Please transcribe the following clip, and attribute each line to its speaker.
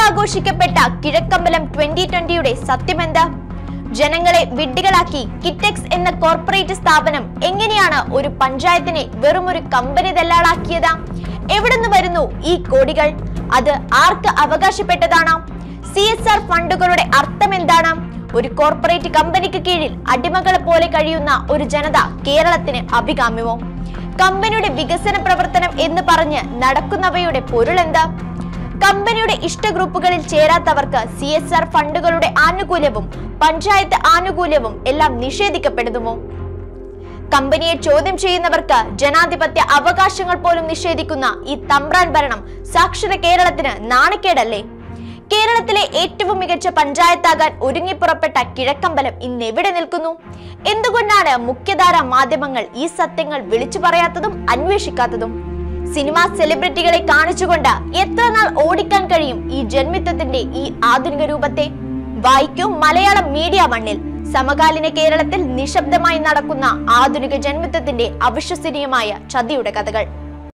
Speaker 1: ഉറപ്പാഘോഷിക്കപ്പെട്ട Kizhakkambalam twenty ട്വന്റിയുടെ സത്യമെന്താ ജനങ്ങളെ വിഡ്ഢികളാക്കി കിറ്റെക്സ് എന്ന corporate സ്ഥാപനം എങ്ങനെയാണ് ഒരു പഞ്ചായത്തിനെ വെറുമൊരു കമ്പനി ദല്ലാളാക്കിയത് എവിടുന്ന് വരുന്നു ഈ കോടികൾ അത് ആർക്ക് അവകാശപ്പെട്ടതാണ് സി എസ് ആർ ഫണ്ടുകളുടെ അർത്ഥം എന്താണ് ഒരു കോർപ്പറേറ്റ് കമ്പനിക്ക് കീഴിൽ അടിമകളെ പോലെ കഴിയുന്ന ഒരു ജനത കേരളത്തിന് അഭികാമ്യമോ കമ്പനിയുടെ വികസന പ്രവർത്തനം എന്ന് പറഞ്ഞ് നടക്കുന്നവയുടെ പൊരുളെന്താ കമ്പനിയുടെ ഇഷ്ട ഗ്രൂപ്പുകളിൽ ചേരാത്തവർക്ക് സി എസ് ആർ ഫണ്ടുകളുടെ ആനുകൂല്യവും പഞ്ചായത്ത് ആനുകൂല്യവും എല്ലാം നിഷേധിക്കപ്പെടുന്നുമോ കമ്പനിയെ ചോദ്യം ചെയ്യുന്നവർക്ക് ജനാധിപത്യ അവകാശങ്ങൾ പോലും നിഷേധിക്കുന്ന ഈ തമ്പ്രാൻ ഭരണം സാക്ഷര കേരളത്തിന് നാണക്കേടല്ലേ കേരളത്തിലെ ഏറ്റവും മികച്ച പഞ്ചായത്താകാൻ ഒരുങ്ങിപ്പുറപ്പെട്ട കിഴക്കമ്പലം ഇന്ന് എവിടെ നിൽക്കുന്നു എന്തുകൊണ്ടാണ് മുഖ്യധാര മാധ്യമങ്ങൾ ഈ സത്യങ്ങൾ വിളിച്ചു പറയാത്തതും അന്വേഷിക്കാത്തതും സിനിമാ സെലിബ്രിറ്റികളെ കാണിച്ചുകൊണ്ട് എത്ര നാൾ ഓടിക്കാൻ കഴിയും ഈ ജന്മിത്വത്തിന്റെ ഈ ആധുനിക രൂപത്തെ വായിക്കൂ മലയാളം മീഡിയ മണ്ണിൽ സമകാലീന കേരളത്തിൽ നിശബ്ദമായി നടക്കുന്ന ആധുനിക ജന്മിത്വത്തിന്റെ അവിശ്വസനീയമായ ചതിയുടെ കഥകൾ